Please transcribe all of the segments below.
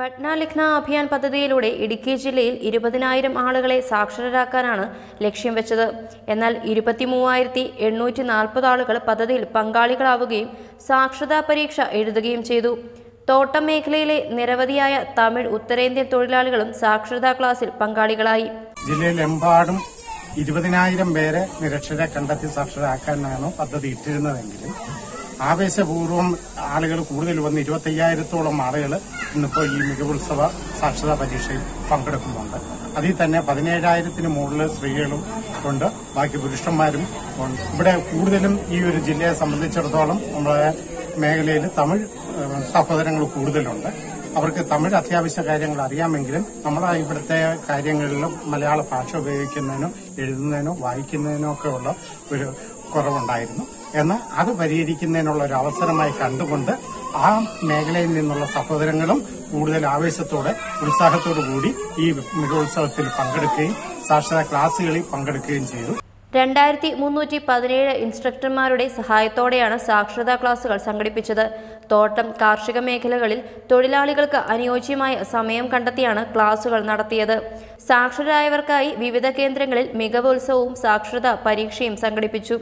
പഠന ലിഖ്ന അഭിയാൻ പദ്ധതിയിലൂടെ ഇടുക്കി ജില്ലയിൽ ഇരുപതിനായിരം ആളുകളെ സാക്ഷരരാക്കാനാണ് ലക്ഷ്യം വെച്ചത് എന്നാൽ ഇരുപത്തി മൂവായിരത്തി എണ്ണൂറ്റി നാൽപ്പത് ആളുകൾ പദ്ധതിയിൽ പങ്കാളികളാവുകയും സാക്ഷരതാ പരീക്ഷ എഴുതുകയും ചെയ്തു തോട്ടം മേഖലയിലെ നിരവധിയായ തമിഴ് ഉത്തരേന്ത്യൻ തൊഴിലാളികളും സാക്ഷരതാ ക്ലാസ്സിൽ പങ്കാളികളായി ജില്ലയിലെമ്പാടും ഇരുപതിനായിരം പേരെ നിരക്ഷരെ കണ്ടെത്തി സാക്ഷരരാക്കാനാണ് പദ്ധതി ഇട്ടിരുന്നതെങ്കിലും ആവേശപൂർവ്വം ആളുകൾ കൂടുതൽ വന്ന് ഇരുപത്തയ്യായിരത്തോളം ആളുകൾ ഇന്നിപ്പോൾ ഈ മികവുത്സവ സാക്ഷരതാ പരീക്ഷയിൽ പങ്കെടുക്കുന്നുണ്ട് അതിൽ തന്നെ പതിനേഴായിരത്തിന് മുകളിൽ സ്ത്രീകളും ഉണ്ട് ബാക്കി പുരുഷന്മാരും ഉണ്ട് ഇവിടെ കൂടുതലും ഈ ഒരു ജില്ലയെ സംബന്ധിച്ചിടത്തോളം നമ്മളെ മേഖലയിൽ തമിഴ് ഏഹ്, സഹോദരങ്ങൾ കൂടുതലുണ്ട് അവർക്ക് തമിഴ് അത്യാവശ്യ കാര്യങ്ങൾ അറിയാമെങ്കിലും നമ്മളെ ഇവിടുത്തെ കാര്യങ്ങളിലും മലയാള ഭാഷ ഉപയോഗിക്കുന്നതിനും എഴുതുന്നതിനോ വായിക്കുന്നതിനോ ഒക്കെ ഉള്ള ഒരു കുറവുണ്ടായിരുന്നു എന്നാൽ അത് പരിഹരിക്കുന്നതിനുള്ള ഒരു അവസരമായി കണ്ടുകൊണ്ട് ആ മേഖലയിൽ നിന്നുള്ള സഹോദരങ്ങളും കൂടുതൽ ആവേശത്തോടെ ഉത്സാഹത്തോടു കൂടി ഈ മികവുത്സവത്തിൽ പങ്കെടുക്കുകയും സാക്ഷരതാ ക്ലാസുകളിൽ പങ്കെടുക്കുകയും ചെയ്തു രണ്ടായിരത്തി മുന്നൂറ്റി പതിനേഴ് ഇൻസ്ട്രക്ടർമാരുടെ സഹായത്തോടെയാണ് സാക്ഷരതാ ക്ലാസുകൾ സംഘടിപ്പിച്ചത് തോട്ടം കാർഷിക മേഖലകളിൽ തൊഴിലാളികൾക്ക് അനുയോജ്യമായ സമയം കണ്ടെത്തിയാണ് ക്ലാസുകൾ നടത്തിയത് സാക്ഷരരായവർക്കായി വിവിധ കേന്ദ്രങ്ങളിൽ മികവുത്സവവും സാക്ഷരതാ പരീക്ഷയും സംഘടിപ്പിച്ചു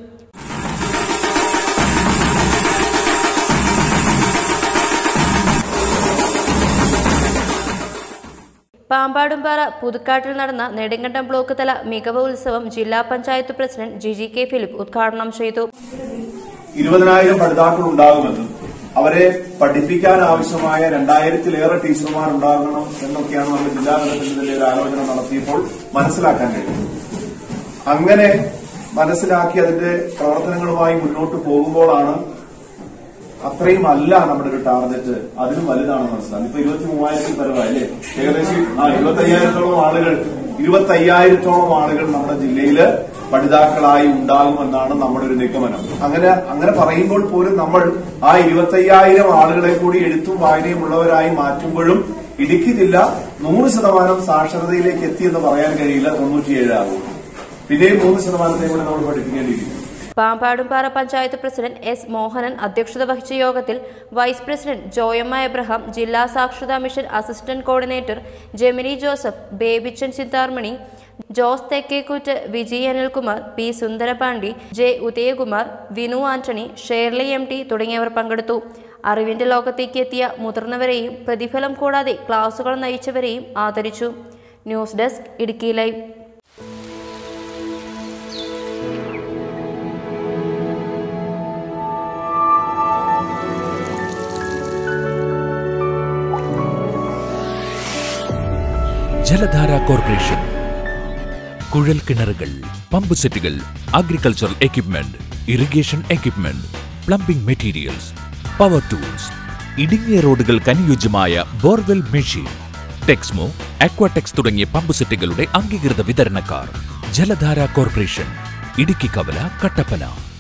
പാമ്പാടുംപാറ പുതുക്കാട്ടിൽ നടന്ന നെടുങ്കണ്ടം ബ്ലോക്ക് തല മികവ് ഉത്സവം ജില്ലാ പഞ്ചായത്ത് പ്രസിഡന്റ് ജിജി കെ ഫിലിപ്പ് ഉദ്ഘാടനം ചെയ്തു ഇരുപതിനായിരം പഠിതാക്കൾ ഉണ്ടാകുമെന്നും അവരെ പഠിപ്പിക്കാൻ ആവശ്യമായ രണ്ടായിരത്തിലേറെ ടീച്ചർമാർ ഉണ്ടാകണം എന്നൊക്കെയാണ് നമ്മൾ ജില്ലാതലത്തിൽ ഇതിന്റെ ഒരു ആലോചന നടത്തിയപ്പോൾ മനസ്സിലാക്കാൻ കഴിഞ്ഞത് അങ്ങനെ മനസ്സിലാക്കി അതിന്റെ പ്രവർത്തനങ്ങളുമായി മുന്നോട്ട് പോകുമ്പോഴാണ് അത്രയും അല്ല നമ്മുടെ ഒരു ടാർഗറ്റ് അതിലും വലുതാണ് മനസ്സിലാകുന്നത് ഇപ്പൊ ഇരുപത്തി മൂവായിരത്തിൽ പരമായി അല്ലേ ഏകദേശം ആ ഇരുപത്തി അയ്യായിരത്തോളം ആളുകൾ ഇരുപത്തി അയ്യായിരത്തോളം ആളുകൾ നമ്മുടെ ജില്ലയില് പഠിതാക്കളായി ഉണ്ടാകുമെന്നാണ് നമ്മുടെ ഒരു നിഗമനം അങ്ങനെ അങ്ങനെ പറയുമ്പോൾ പോലും നമ്മൾ ആ ഇരുപത്തി അയ്യായിരം ആളുകളെ കൂടി എഴുത്തും വായനയും ഉള്ളവരായി മാറ്റുമ്പോഴും ഇടുക്കി ജില്ല നൂറ് ശതമാനം സാക്ഷരതയിലേക്ക് എത്തിയെന്ന് പറയാൻ കഴിയില്ല തൊണ്ണൂറ്റിയേഴാകും പിന്നെയും മൂന്ന് ശതമാനത്തെ കൂടെ നമ്മൾ പഠിപ്പിക്കേണ്ടിയിരിക്കും പാമ്പാടുംപാറ പഞ്ചായത്ത് പ്രസിഡന്റ് എസ് മോഹനൻ അധ്യക്ഷത വഹിച്ച യോഗത്തിൽ വൈസ് പ്രസിഡന്റ് ജോയമ്മ എബ്രഹാം ജില്ലാ സാക്ഷരതാ mission assistant coordinator Jemini Joseph Babichan Chintharmani Jose Thekkekoottu Vijay Anilkumar P Sundarapandi J Udayakumar Vinu Antony Shirley M T തുടങ്ങിയവർ പങ്കെടുത്തു അറിവിന്റെ ലോകത്തേക്ക് എത്തിയ മുതിർന്നവരെയും പ്രതിഫലം കൂടാതെ ക്ലാസുകൾ നയിച്ചവരെയും ആദരിച്ചു news desk Idukki live Jaladhara corporation കുഴൽ കിണറുകൾ പമ്പ് സെറ്റുകൾ agricultural equipment irrigation equipment plumbing materials power tools ഇടുങ്ങിയ റോഡുകൾക്ക് അനുയോജ്യമായ ബോർവെൽ മെഷീൻ ടെക്സ്മോ അക്വാടെക്സ് തുടങ്ങിയ പമ്പ് സെറ്റുകളുടെ അംഗീകൃത വിതരണക്കാർ ജലധാര കോർപ്പറേഷൻ ഇടുക്കി കവല കട്ടപ്പന